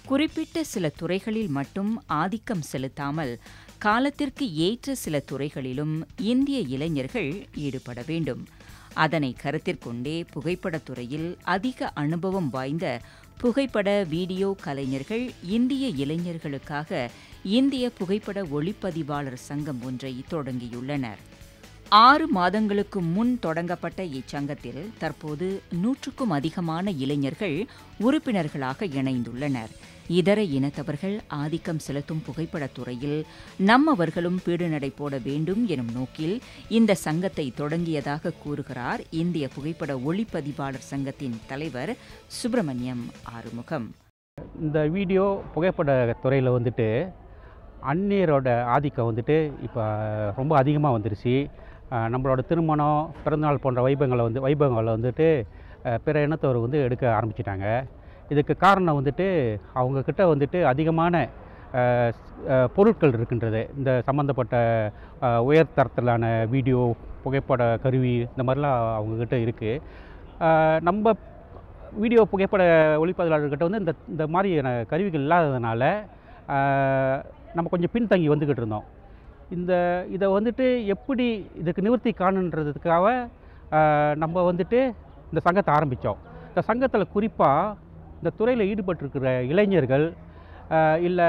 குறிப்பிட்ட சில துறைகளில் மட்டும் ஆதிக்கம் செலுத்தாமல் காலத்திற்கு ஏற்ற சில துறைகளிலும் இந்திய இளைஞர்கள் ஈடுபட வேண்டும் அதனை கருத்திற்கொண்டே புகைப்படத் துறையில் அதிக அனுபவம் வாய்ந்த புகைப்பட வீடியோ கலைஞர்கள் இந்திய இளைஞர்களுக்காக இந்திய புகைப்பட ஒளிப்பதிவாளர் சங்கம் ஒன்றை தொடங்கியுள்ளனர் ஆறு மாதங்களுக்கு முன் தொடங்கப்பட்ட இச்சங்கத்தில் தற்போது நூற்றுக்கும் அதிகமான இளைஞர்கள் உறுப்பினர்களாக இணைந்துள்ளனர் இதர இனத்தவர்கள் ஆதிக்கம் செலுத்தும் புகைப்படத் துறையில் நம்மவர்களும் பீடுநடை போட வேண்டும் எனும் நோக்கில் இந்த சங்கத்தை தொடங்கியதாக கூறுகிறார் இந்திய புகைப்பட ஒளிப்பதிவாளர் சங்கத்தின் தலைவர் சுப்பிரமணியம் ஆறுமுகம் இந்த வீடியோ புகைப்பட துறையில் வந்துட்டு அந்நியரோட ஆதிக்கம் வந்துட்டு இப்போ ரொம்ப அதிகமாக வந்துருச்சு அஹ் நம்மளோட திருமணம் பிறந்தநாள் போன்ற வைபவங்களை வந்து வைபவங்களை வந்துட்டு அஹ் பிற இனத்தவர் வந்து எடுக்க ஆரம்பிச்சிட்டாங்க இதுக்கு காரணம் வந்துட்டு அவங்கக்கிட்ட வந்துட்டு அதிகமான அஹ், அஹ், பொருட்கள் இருக்கின்றது இந்த சம்மந்தப்பட்ட அஹ், உயர் தரத்திலான வீடியோ புகைப்பட கருவி இந்த மாதிரிலாம் அவங்கக்கிட்ட இருக்குது நம்ம வீடியோ புகைப்பட ஒளிப்பதிவாளர்கிட்ட வந்து இந்த இந்த மாதிரியான கருவிகள் இல்லாததுனால ஆஹ், நம்ம கொஞ்சம் பின்தங்கி வந்துக்கிட்டு இருந்தோம் இந்த இதை வந்துட்டு எப்படி இதுக்கு நிவர்த்தி காணுன்றதுக்காக ஆஹ், நம்ம வந்துட்டு இந்த சங்கத்தை ஆரம்பித்தோம் இந்த சங்கத்தில் குறிப்பாக இந்த துறையில் ஈடுபட்டிருக்கிற இளைஞர்கள் இல்லை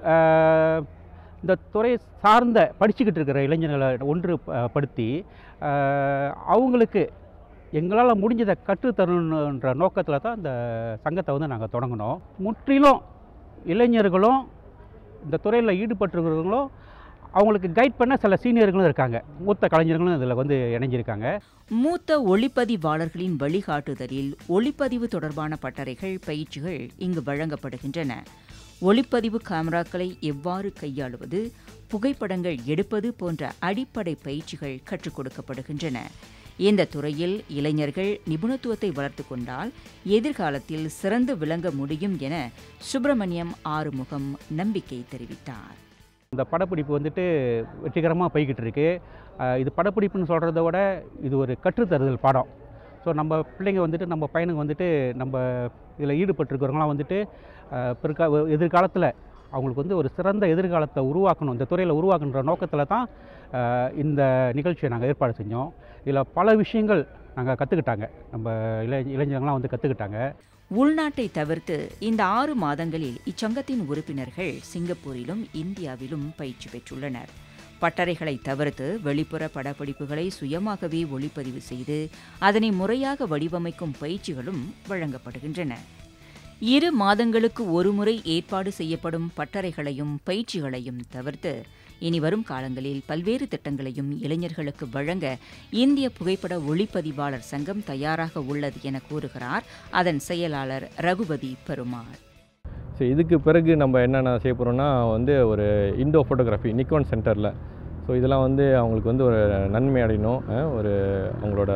இந்த துறை சார்ந்த படிச்சுக்கிட்டு இருக்கிற இளைஞர்களை ஒன்று ப- படுத்தி ஆஹ், அவங்களுக்கு எங்களால் முடிஞ்சதை கற்றுத்தரணுன்ற நோக்கத்தில் தான் இந்த சங்கத்தை வந்து நாங்கள் தொடங்கினோம் முற்றிலும் இளைஞர்களும் இந்த துறையில் ஈடுபட்டிருக்கிறவங்களும் அவங்களுக்கு கைட் பண்ண சில சீனியர்களும் இருக்காங்க மூத்த கலைஞர்களும் இதில் வந்து இணைஞ்சிருக்காங்க மூத்த ஒளிப்பதிவாளர்களின் வழிகாட்டுதலில் ஒளிப்பதிவு தொடர்பான பட்டறைகள் பயிற்சிகள் இங்கு வழங்கப்படுகின்றன ஒளிப்பதிவு கேமராக்களை எவ்வாறு கையாளுவது புகைப்படங்கள் எடுப்பது போன்ற அடிப்படை பயிற்சிகள் கற்றுக் கொடுக்கப்படுகின்றன இந்த துறையில் இளைஞர்கள் நிபுணத்துவத்தை வளர்த்துக் கொண்டால் எதிர்காலத்தில் சிறந்து விளங்க முடியும் என சுப்பிரமணியம் ஆறுமுகம் நம்பிக்கை தெரிவித்தார் இந்த படப்பிடிப்பு வந்துட்டு வெற்றிகரமாக போய்கிட்டு இருக்கு அஹ் இது படப்பிடிப்புன்னு சொல்கிறத விட இது ஒரு கற்றுத்தருதல் பாடம் ஸோ நம்ம பிள்ளைங்க வந்துட்டு நம்ம பையனுங்க வந்துட்டு நம்ம இதில் ஈடுபட்டிருக்கிறவங்களாம் வந்துட்டு அஹ் பிற்கா எதிர்காலத்தில் அவங்களுக்கு வந்து ஒரு சிறந்த எதிர்காலத்தை உருவாக்கணும் இந்த துறையில் உருவாக்குன்ற நோக்கத்தில் தான் அஹ் இந்த நிகழ்ச்சியை நாங்கள் ஏற்பாடு செஞ்சோம் இதில் பல விஷயங்கள் நாங்கள் கற்றுக்கிட்டாங்க நம்ம இளை இளைஞர்கள்லாம் வந்து கற்றுக்கிட்டாங்க உள்நாட்டை தவிர்த்து இந்த ஆறு மாதங்களில் இச்சங்கத்தின் உறுப்பினர்கள் சிங்கப்பூரிலும் இந்தியாவிலும் பயிற்சி பெற்றுள்ளனர் பட்டறைகளை தவிர்த்து வெளிப்புற படப்பிடிப்புகளை சுயமாகவே ஒளிப்பதிவு செய்து அதனை முறையாக வடிவமைக்கும் பயிற்சிகளும் வழங்கப்படுகின்றன இரு மாதங்களுக்கு ஒருமுறை ஏற்பாடு செய்யப்படும் பட்டறைகளையும் பயிற்சிகளையும் தவிர்த்து இனி வரும் காலங்களில் பல்வேறு திட்டங்களையும் இளைஞர்களுக்கு வழங்க இந்திய புகைப்பட ஒளிப்பதிவாளர் சங்கம் தயாராக உள்ளது என கூறுகிறார் அதன் செயலாளர் ரகுபதி பெருமாள் ஸோ இதுக்கு பிறகு நம்ம என்னென்ன செய்ய போகிறோம்னா வந்து ஒரு இண்டோ ஃபோட்டோகிராஃபி நிக்கான் சென்டரில் ஸோ இதெல்லாம் வந்து அவங்களுக்கு வந்து ஒரு நன்மை அடையணும் அஹ், ஒரு அவங்களோட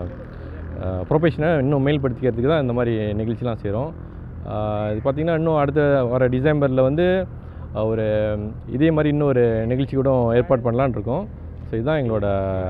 ப்ரொஃபஷனை இன்னும் மேல்படுத்திக்கிறதுக்கு தான் இந்த மாதிரி நிகழ்ச்சிலாம் செய்கிறோம் இது பார்த்திங்கன்னா இன்னும் அடுத்த வர டிசம்பரில் வந்து அஹ், ஒரு இதே மாதிரி இன்னும் ஒரு நிகழ்ச்சி கூட ஏற்பாடு பண்ணலான்னு இருக்கோம் ஸோ இதுதான் எங்களோட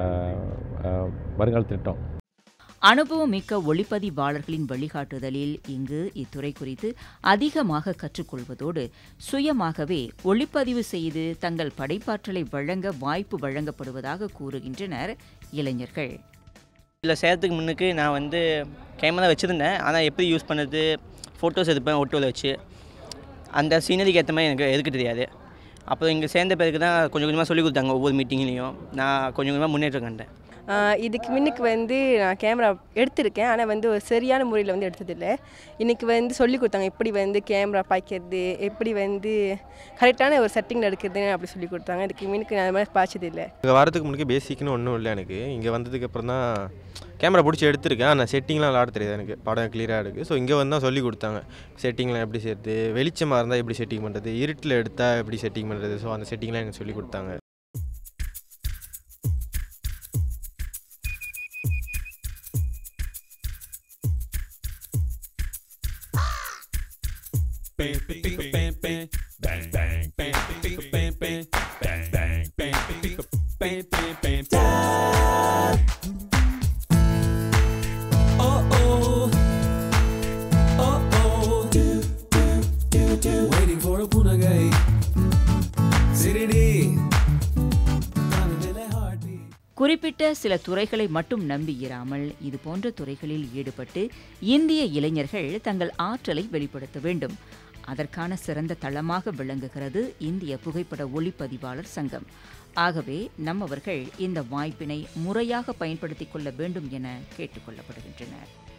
அஹ், வருங்கால திட்டம் அனுபவமிக்க ஒளிப்பதிவாளர்களின் வழிகாட்டுதலில் இங்கு இத்துறை குறித்து அதிகமாக கற்றுக்கொள்வதோடு சுயமாகவே ஒளிப்பதிவு செய்து தங்கள் படைப்பாற்றலை வழங்க வாய்ப்பு வழங்கப்படுவதாக கூறுகின்றனர் இளைஞர்கள் இதில் செய்கிறதுக்கு முன்னுக்கு நான் வந்து கேமரா வச்சுருந்தேன் ஆனால் எப்படி யூஸ் பண்ணுறது ஃபோட்டோஸ் எடுப்பேன் ஒட்டோவில் வச்சு அந்த சீனரிக்கு ஏற்ற மாதிரி எனக்கு எதுக்கு தெரியாது அப்புறம் இங்கே சேர்ந்த பிறகு தான் கொஞ்சம் கொஞ்சமாக சொல்லிக் கொடுத்தாங்க ஒவ்வொரு மீட்டிங்லேயும் நான் கொஞ்சம் கொஞ்சமாக முன்னேற்றம் கண்டேன் ஆஹ் இதுக்கு முன்னுக்கு வந்து நான் கேமரா எடுத்திருக்கேன் ஆனால் வந்து ஒரு சரியான முறையில் வந்து எடுத்ததில்லை இன்றைக்கி வந்து சொல்லி கொடுத்தாங்க எப்படி வந்து கேமரா பாய்க்கிறது எப்படி வந்து கரெக்டான ஒரு செட்டிங்கில் எடுக்கிறதுன்னு அப்படி சொல்லி கொடுத்தாங்க இதுக்கு முன்னுக்கு நான் அது மாதிரி பாய்ச்சதில்லை இங்கே வரதுக்கு முன்னாடி பேசிக்னு ஒன்றும் இல்லை எனக்கு இங்கே வந்ததுக்கு அப்புறம் தான் கேமரா பிடிச்சி எடுத்திருக்கேன் ஆனால் செட்டிங்லாம் விளாட தெரியாது எனக்கு படம் கிளியராக இருக்குது ஸோ இங்கே வந்து தான் சொல்லி கொடுத்தாங்க செட்டிங்லாம் எப்படி செய்கிறது வெளிச்சமாக இருந்தால் எப்படி செட்டிங் பண்ணுறது இருட்டில் எடுத்தால் எப்படி செட்டிங் பண்ணுறது ஸோ அந்த செட்டிங்லாம் எனக்கு சொல்லி கொடுத்தாங்க Oh oh, oh oh, do do do do. குறிப்பிட்ட சில துறைகளை மட்டும் நம்பியிராமல் இதுபோன்ற துறைகளில் ஈடுபட்டு இந்திய இளைஞர்கள் தங்கள் ஆற்றலை வெளிப்படுத்த வேண்டும் அதற்கான சிறந்த தளமாக விளங்குகிறது இந்திய புகைப்பட ஒளிப்பதிவாளர் சங்கம் ஆகவே நம்மவர்கள் இந்த வாய்ப்பினை முறையாக பயன்படுத்திக் கொள்ள வேண்டும் என கேட்டுக்கொள்ளப்படுகின்றனர்